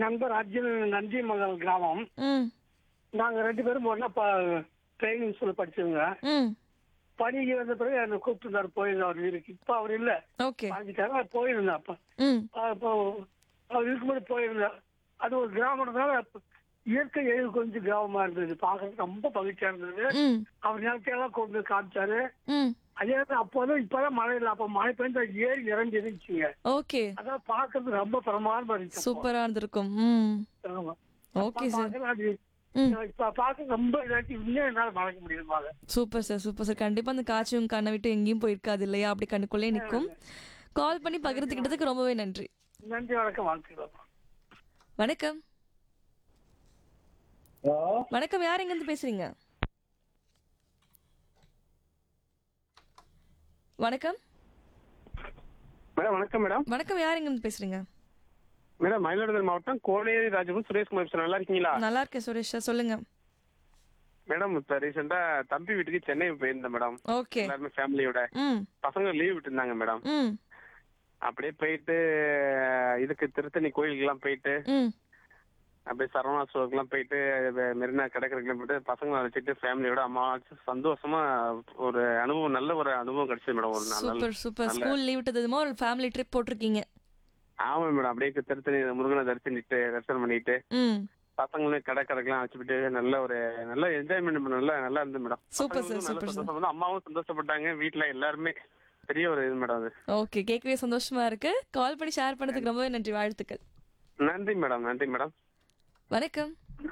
நண்பர் அர்ஜுன் நந்திமங்கல் கிராமம் ம் நாங்க ரெண்டு பேரும் ஒன்னா ட்ரைனிங் ஸ்கூல்ல படிச்சவங்க ம் பணிக்கு வந்த பிறகு என்னை கூப்பிட்டுருந்தாரு போயிருந்தேன் அவர் வீட்டுக்கு இப்ப அவர் இல்ல ஓகே வாங்கிட்டாங்க போயிருந்தேன் அப்ப ம் அப்போ அவர் இருக்கும்போது போயிருந்தேன் அது ஒரு கிராமம்னால அப்ப இயற்கை எழில் கொஞ்சம் கிராமமா இருந்தது பார்க்கறதுக்கு ரொம்ப மகிழ்ச்சியா இருந்தது ம் அவர் நிலத்தையெல்லாம் கொண்டு வந்து காமிச்சாரு ம் அதே மாதிரி அப்போதான் இப்பதான் மழை இல்லை அப்ப மழை பெய்ஞ்சு அது ஏரி நிறைஞ்சு இருந்துச்சுங்க ஓகே அதான் பார்க்கறதுக்கு ரொம்ப பிரமாதமா இருந்துச்சு அப்போ. சூப்பரா இருந்திருக்கும் ம் ஆமா. ஓகே அப்ப சார் பார்க்கறது அது ம் இப்ப பார்க்க ரொம்ப இதாச்சு இன்னும் என்னால மறக்க முடியுமா அதை சூப்பர் சார் சூப்பர் சார் கண்டிப்பா அந்த காட்சி உங்க கண்ணை விட்டு எங்கேயும் போயிருக்காது இல்லையா அப்படி கண்ணுக்குள்ளே நிற்கும் கால் பண்ணி பகிர்ந்துக்கிட்டதுக்கு ரொம்பவே நன்றி நன்றி வணக்கம் வாழ்த்துக்கிறோம் வணக்கம் வணக்கம் யார் எங்க இருந்து பேசுறீங்க வணக்கம் மேடம் வணக்கம் மேடம் வணக்கம் யார் எங்க இருந்து பேசுறீங்க மேடம் மயிலாடுதுறை மாவட்டம் கோடையேரி ராஜபுரம் சுரேஷ்குமார் பேசுறேன் நல்லா இருக்கீங்களா நல்லா இருக்கேன் சுரேஷ் சார் சொல்லுங்க மேடம் இப்ப ரீசெண்டா தம்பி வீட்டுக்கு சென்னை போயிருந்தேன் மேடம் ஓகே எல்லாருமே ஃபேமிலியோட ம் பசங்க லீவ் விட்டுருந்தாங்க மேடம் ம் அப்படியே போயிட்டு இதுக்கு திருத்தணி கோயிலுக்குலாம் போயிட்டு ம் அப்படியே சரவணா ஸ்டோருக்குலாம் போயிட்டு வெ- மெரினா கடற்கரைக்குலாம் போயிட்டு பசங்களை வச்சுட்டு ஃபேமிலியோட அம்மா வச்சு சந்தோஷமா ஒரு அனுபவம் நல்ல ஒரு அனுபவம் கிடைச்சது மேடம் ஒரு நல்ல சூப்பர் சூப்பர் ஸ்கூல் லீவ் விட்டதுமா ஒரு ஃபேமிலி ட்ரிப் போட்டிருக்கீங்க ஆமா மேடம் அப்படியே திருத்தணி முருகனை தரிசனிட்டு தரிசனம் பண்ணிட்டு ம் பசங்களையும் கடற்கரைக்கெல்லாம் வச்சுட்டு நல்ல ஒரு நல்ல என்ஜாய்மெண்ட் நல்லா நல்லா இருந்தது மேடம் சூப்பர் சார் பசங்களுக்கும் நல்ல சூப்பர் சார் சந்தோஷம் அம்மாவும் சந்தோஷப்பட்டாங்க வீட்ல எல்லாருமே பெரிய ஒரு இது மேடம் அது ஓகே கேட்கவே சந்தோஷமா இருக்கு கால் பண்ணி ஷேர் பண்ணதுக்கு ரொம்பவே நன்றி வாழ்த்துக்கள் நன்றி மேடம் நன்றி மேடம் வணக்கம்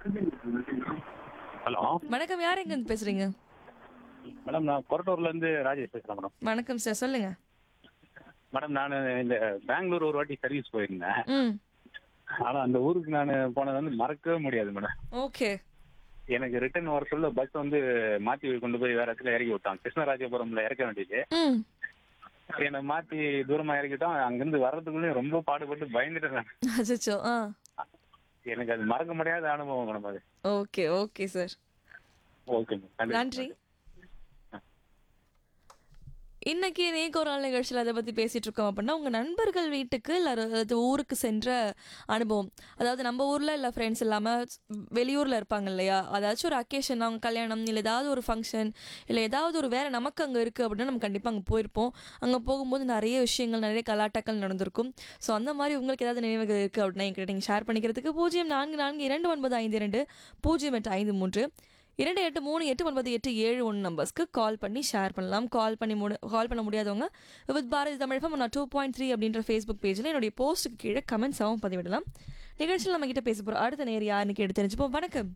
ஹலோ வணக்கம் யார் எங்க இருந்து பேசுறீங்க மேடம் நான் கொரட்டூர்ல இருந்து ராஜேஷ் பேசுறேன் மேடம் வணக்கம் சார் சொல்லுங்க மேடம் நான் இந்த பெங்களூர் ஒரு வாட்டி சர்வீஸ் போயிருந்தேன் ம் ஆனா அந்த ஊருக்கு நான் போனது வந்து மறக்கவே முடியாது மேடம் ஓகே எனக்கு ரிட்டர்ன் வர சொல்ல பஸ் வந்து மாத்தி கொண்டு போய் வேற இடத்துல இறக்கி விட்டான் கிருஷ்ணராஜபுரம்ல இறக்க வேண்டியது ம் என்னை மாத்தி தூரமா இறக்கிட்டோம் அங்கிருந்து வர்றதுக்குள்ளேயும் ரொம்ப பாடுபட்டு பயந்துட்டேன் நான். அச்சோ ஆ எனக்கு அது மறக்க முடியாத அனுபவம் மேடம் அது okay okay sir okay ma'am நன்றி இன்னைக்கு நேக்கு ஒரு நாள் நிகழ்ச்சியில் அதை பற்றி பேசிட்டு இருக்கோம் அப்படின்னா உங்கள் நண்பர்கள் வீட்டுக்கு இல்லை அதாவது ஊருக்கு சென்ற அனுபவம் அதாவது நம்ம ஊரில் இல்லை ஃப்ரெண்ட்ஸ் இல்லாமல் வெளியூரில் இருப்பாங்க இல்லையா அதாச்சும் ஒரு அக்கேஷன் அவங்க கல்யாணம் இல்லை ஏதாவது ஒரு ஃபங்க்ஷன் இல்லை ஏதாவது ஒரு வேறு நமக்கு அங்கே இருக்குது அப்படின்னா நம்ம கண்டிப்பாக அங்கே போயிருப்போம் அங்கே போகும்போது நிறைய விஷயங்கள் நிறைய கலாட்டாக்கள் நடந்திருக்கும் ஸோ அந்த மாதிரி உங்களுக்கு ஏதாவது நினைவுகள் இருக்குது அப்படின்னா என்கிட்ட நீங்கள் ஷேர் பண்ணிக்கிறதுக்கு பூஜ்ஜியம் நான்கு நான்கு இரண்டு ஒன்பது ஐந்து இரண்டு பூஜ்ஜியம் எட்டு ஐந்து மூன்று இரண்டு எட்டு மூணு எட்டு ஒன்பது எட்டு ஏழு ஒன்று நம்பர்ஸ்க்கு கால் பண்ணி ஷேர் பண்ணலாம் கால் பண்ணி முடி கால் பண்ண முடியாதவங்க வித் பாரதி தமிழ் FM நான் டூ பாயிண்ட் த்ரீ அப்படின்ற ஃபேஸ்புக் பேஜில் என்னுடைய போஸ்ட்டுக்கு கீழே கமெண்ட்ஸாகவும் பதிவிடலாம் நிகழ்ச்சியில் நம்ம கிட்ட பேச போகிறோம் அடுத்த நேர் யாருன்னு கேட்டு தெரிஞ்சுப்போம் வணக்கம்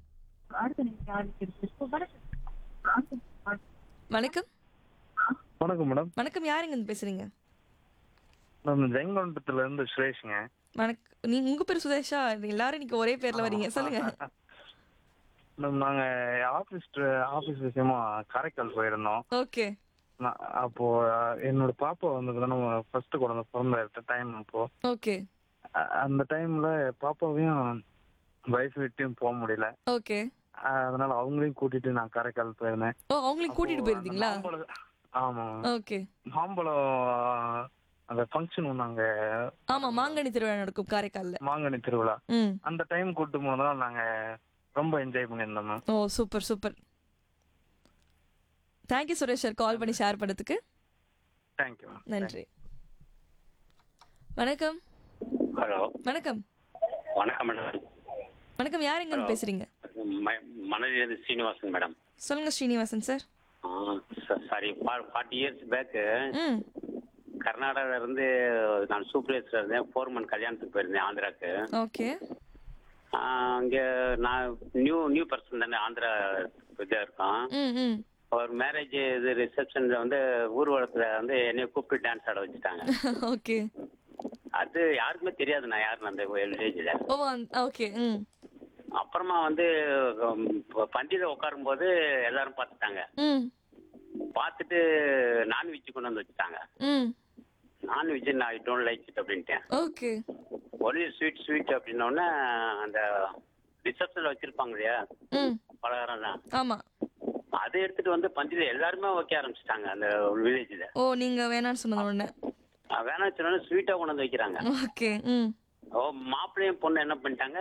வணக்கம் வணக்கம் மேடம் வணக்கம் யாருங்க இருந்து பேசுறீங்க நான் ஜெயங்கொண்டத்துல இருந்து சுரேஷ்ங்க வணக்கம் நீங்க உங்க பேர் சுதேஷா எல்லாரும் இன்னைக்கு ஒரே பேர்ல வரீங்க சொல்லுங்க மேடம் நாங்க ஆபீஸ் ஆபீஸ் விஷயமா காரைக்கால் போயிருந்தோம் ஓகே நான் அப்போ அஹ், என்னோட பாப்பா வந்து நம்ம ஃபர்ஸ்ட் குழந்தை பிறந்த டைம் அப்போ ஓகே அ- அந்த டைம்ல பாப்பாவையும் வைஃப் வீட்டையும் போக முடியல ஓகே அஹ், அதனால அவங்களையும் கூட்டிட்டு நான் காரைக்கால் போயிருந்தேன் ஓ அவங்களையும் கூட்டிட்டு போயிருந்தீங்களா அந்த மாம்பழம் ஆமா ஓகே மாம்பழம் அந்த ஃபங்க்ஷன் ஒன்று அங்க ஆமா மாங்கனி திருவிழா நடக்கும் காரைக்கால்ல மாங்கனி திருவிழா ம் அந்த டைம் கூட்டு போனதால நாங்க ரொம்ப என்ஜாய் பண்ணியிருந்தோம் மேம் ஓ super super thank you Suresh sir call பண்ணி ஷேர் பண்ணதுக்கு தேங்க்யூ மேம் நன்றி வணக்கம் ஹலோ வணக்கம் வணக்கம் மேடம் வணக்கம் யார் எங்க இருந்து பேசுறீங்க மனதிலிருந்து ஸ்ரீனிவாசன் மேடம் சொல்லுங்க Srinivasan sir sorry forty years back ம் கர்நாடகால இருந்து நான் சூப்பர்வைசர் இருந்தேன் ஃபோர்மன் கல்யாணத்துக்கு போயிருந்தேன் ஆந்திராக்கு ஓகே அங்கே நான் நியூ நியூ பர்சன் தானே ஆந்திரா இதாக இருக்கோம் ம் ம் அவர் மேரேஜ் இது ரிசப்ஷனில் வந்து ஊர்வலத்தில் வந்து என்னைய கூப்பிட்டு டான்ஸ் ஆட வச்சுட்டாங்க ஓகே அது யாருக்குமே தெரியாது நான் யாருன்னு அந்த வில்லேஜில் ஓ ஓகே ம் அப்புறமா வந்து பந்தியில் உட்காரும்போது எல்லாரும் பார்த்துட்டாங்க ம் பார்த்துட்டு நான்வெஜ் கொண்டு வந்து வச்சுட்டாங்க ம் நான்வெஜ் நான் ஐ டோன்ட் லைக் இட் அப்படின்ட்டேன் ஓகே ஒன்லி ஸ்வீட் ஸ்வீட் அப்படின்னோடனே அந்த ரிசப்ஷனில் வச்சிருப்பாங்க இல்லையா ம் பலகாரம்லாம் ஆமா அதை எடுத்துட்டு வந்து பந்தியில் எல்லாருமே வைக்க ஆரம்பிச்சிட்டாங்க அந்த வில்லேஜில் ஓ நீங்க வேணாம்னு சொன்னது உடனே வேணாம் சொன்னோன்னே ஸ்வீட்டாக கொண்டு வந்து வைக்கிறாங்க ஓகே ம் ஓ மாப்பிள்ளையும் பொண்ணு என்ன பண்ணிட்டாங்க